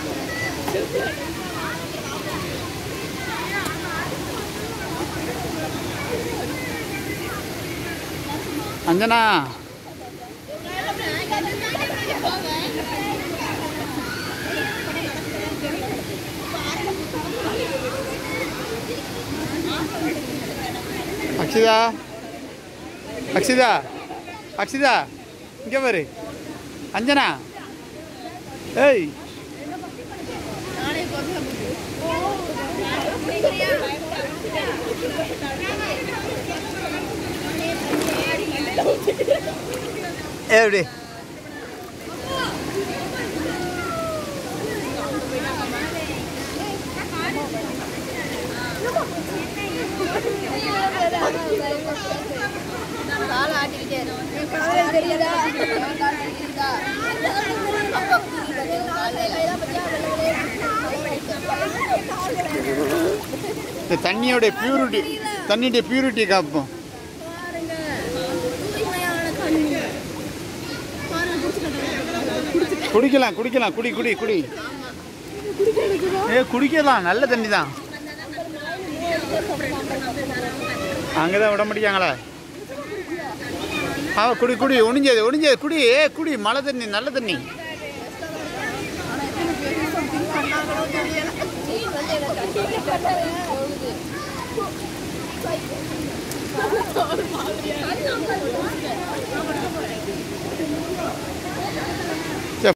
அஞ்சனா அக்ஷிதா அக்ஷிதா அக்ஷிதா இங்கே பாரு அஞ்சனா ஏய் ஏ எப்படி காலை ஆட்டிக்கிட்டே இரு. கால் தெரியுதா? கால் தெரியுதா? அப்பா புரியுது. கால் கையில பத்தியா இந்த தண்ணியோட பியூரிட்டி தண்ணியோட பியூரிட்டி காப்போம் பாருங்க தூய்மையான தண்ணி பாருங்க குடிச்சுக்கிட்டு குடிக்கலாம் குடிக்கலாம் குடி குடி குடி ஏ குடிக்கலாம் நல்ல தண்ணி தான் அங்கே தான் விட மாட்டேங்காங்களே ஆ குடி குடி ஒணிஞ்சது ஒணிஞ்சது குடி ஏ குடி மழை தண்ணி நல்ல தண்ணி போகுது